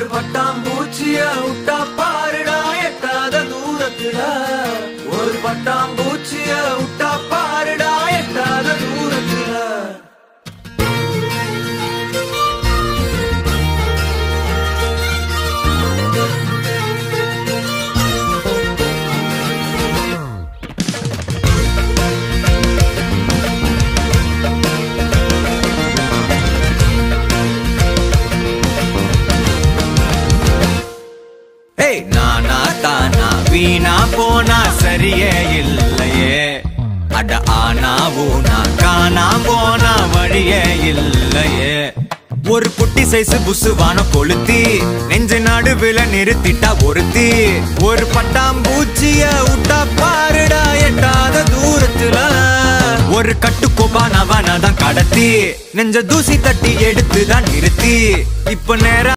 ஒரு பட்டாம்பூச்சிய விட்டா பாருடா எட்டாத தூரத்துல ஒரு பட்டாம்பூச்சிய விட்டா பாருடா எட்டாத தூரத்துல ஏய் நானா தானா வீணா போனா சரியே இல்லையே அட ஆனா ஊனா காணா போனா வழியே இல்லையே ஒரு குட்டி சைஸ் புசுவான கொளுத்தி நெஞ்ச நடுவுல நிறுத்திட்டா ஒருத்தி ஒரு பட்டாம்பூச்சிய விட்டா பாருடா எட்டாத தூரத்துல ஒரு கட்டுக்கோப்பானவன தான் கடத்தி நெஞ்ச தூசி தட்டி எடுத்து தான் நிறுத்தி இப்ப நேரம்